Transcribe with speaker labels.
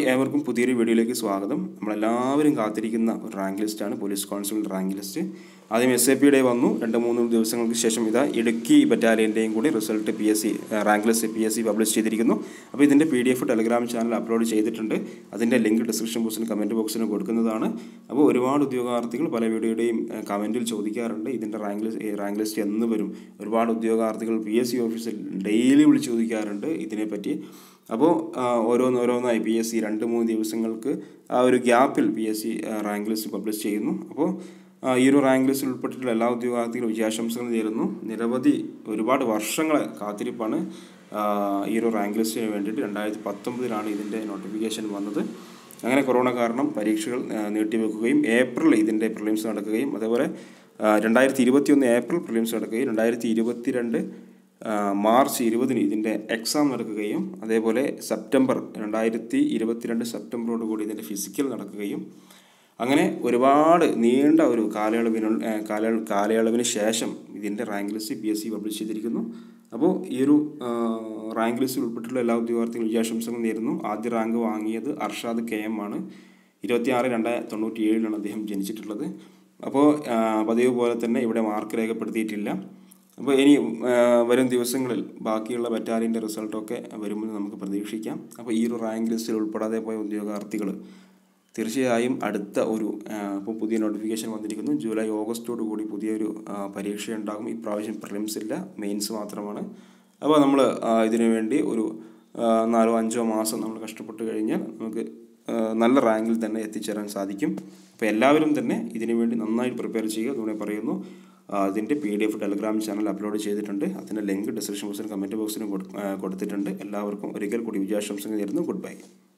Speaker 1: ഏവർക്കും പുതിയൊരു വീഡിയോയിലേക്ക് സ്വാഗതം നമ്മളെല്ലാവരും കാത്തിരിക്കുന്ന ഒരു റാങ്ക് ലിസ്റ്റാണ് പോലീസ് കോൺസ്റ്റബിൾ റാങ്ക് ലിസ്റ്റ് ആദ്യം എസ് എ പിയുടെ വന്നു രണ്ട് മൂന്ന് ദിവസങ്ങൾക്ക് ശേഷം ഇതാ ഇടുക്കി ബറ്റാലിയൻ്റെയും കൂടി result P S C rank list P S C publish ചെയ്തിരിക്കുന്നു അപ്പോൾ ഇതിൻ്റെ P D F Telegram channel upload ചെയ്തിട്ടുണ്ട് അതിൻ്റെ ലിങ്ക് ഡിസ്ക്രിപ്ഷൻ ബോക്സിന് കമൻറ്റ് ബോക്സിന് കൊടുക്കുന്നതാണ് അപ്പോൾ ഒരുപാട് ഉദ്യോഗാർത്ഥികൾ പല വീഡിയോയുടെയും കമൻറ്റിൽ ചോദിക്കാറുണ്ട് ഇതിൻ്റെ റാങ്ക് ലിസ്റ്റ് റാങ്ക് ലിസ്റ്റ് എന്ന് വരും ഒരുപാട് ഉദ്യോഗാർത്ഥികൾ പി എസ് സി ഓഫീസിൽ ഡെയിലി വിളിച്ച് ചോദിക്കാറുണ്ട് ഇതിനെപ്പറ്റി അപ്പോൾ ഓരോന്നോരോന്നായി പി എസ് സി രണ്ട് മൂന്ന് ദിവസങ്ങൾക്ക് ആ ഒരു ഗ്യാപ്പിൽ P S C rank list publish ചെയ്യുന്നു അപ്പോൾ ഈ ഒരു റാങ്ക് ലിസ്റ്റിൽ ഉൾപ്പെട്ടിട്ടുള്ള എല്ലാ ഉദ്യോഗാർത്ഥികളും വിജയാശംസകൾ നേരുന്നു നിരവധി ഒരുപാട് വർഷങ്ങളെ കാത്തിരിപ്പാണ് ഈ ഒരു റാങ്ക് ലിസ്റ്റിന് വേണ്ടിയിട്ട് രണ്ടായിരത്തി പത്തൊമ്പതിലാണ് ഇതിൻ്റെ നോട്ടിഫിക്കേഷൻ വന്നത് അങ്ങനെ കൊറോണ കാരണം പരീക്ഷകൾ നീട്ടിവെക്കുകയും ഏപ്രിൽ ഇതിൻ്റെ പ്രിലിംസ് നടക്കുകയും അതേപോലെ രണ്ടായിരത്തി ഇരുപത്തിയൊന്ന് ഏപ്രിൽ പ്രിലിംസ് നടക്കുകയും രണ്ടായിരത്തി ഇരുപത്തിരണ്ട് മാർച്ച് ഇരുപതിന് ഇതിൻ്റെ എക്സാം നടക്കുകയും അതേപോലെ സെപ്റ്റംബർ രണ്ടായിരത്തി ഇരുപത്തിരണ്ട് സെപ്റ്റംബറോട് കൂടി ഇതിൻ്റെ ഫിസിക്കൽ നടക്കുകയും അങ്ങനെ ഒരുപാട് നീണ്ട ഒരു കാലയളവിനു കാല കാലയളവിന് ശേഷം ഇതിൻ്റെ rank list P S C publish ചെയ്തിരിക്കുന്നു അപ്പോൾ ഈ ഒരു റാങ്ക് ലിസ്റ്റിൽ ഉൾപ്പെട്ടുള്ള എല്ലാ ഉദ്യോഗാർത്ഥികളും വിജയാശംസകൾ നേരുന്നു ആദ്യ റാങ്ക് വാങ്ങിയത് അർഷാദ് കെ എം ആണ് ഇരുപത്തിയാറ് രണ്ട് തൊണ്ണൂറ്റി ഏഴിലാണ് അദ്ദേഹം ജനിച്ചിട്ടുള്ളത് അപ്പോൾ പതിവ് പോലെ തന്നെ ഇവിടെ മാർക്ക് രേഖപ്പെടുത്തിയിട്ടില്ല അപ്പോൾ ഇനി വരും ദിവസങ്ങളിൽ ബാക്കിയുള്ള ബറ്റാലിയൻ്റെ റിസൾട്ടൊക്കെ വരുമെന്ന് നമുക്ക് പ്രതീക്ഷിക്കാം അപ്പോൾ ഈ ഒരു റാങ്ക് ലിസ്റ്റിൽ ഉൾപ്പെടാതെ പോയ ഉദ്യോഗാർത്ഥികൾ തീർച്ചയായും അടുത്ത ഒരു ഇപ്പോൾ പുതിയ നോട്ടിഫിക്കേഷൻ വന്നിരിക്കുന്നു ജൂലൈ ഓഗസ്റ്റോട് കൂടി പുതിയൊരു പരീക്ഷ ഉണ്ടാകും ഇപ്രാവശ്യം പ്രിലിംസ് ഇല്ല മെയിൻസ് മാത്രമാണ് അപ്പോൾ നമ്മൾ ഇതിനു വേണ്ടി ഒരു നാലോ അഞ്ചോ മാസം നമ്മൾ കഷ്ടപ്പെട്ട് കഴിഞ്ഞാൽ നമുക്ക് നല്ല റാങ്കിൽ തന്നെ എത്തിച്ചേരാൻ സാധിക്കും അപ്പോൾ എല്ലാവരും തന്നെ ഇതിനു വേണ്ടി നന്നായി പ്രിപ്പയർ ചെയ്യുക അതുകൊണ്ട് പറയുന്നു അതിൻ്റെ P D F Telegram channel upload ചെയ്തിട്ടുണ്ട് അതിൻ്റെ ലിങ്ക് ഡിസ്ക്രിപ്ഷൻ ബോക്സിനും കമൻറ്റ് ബോക്സിനും കൊടുത്തിട്ടുണ്ട് എല്ലാവർക്കും ഒരിക്കൽ കൂടി വിജയാശംസകൾ നേരുന്നു ഗുഡ് ബൈ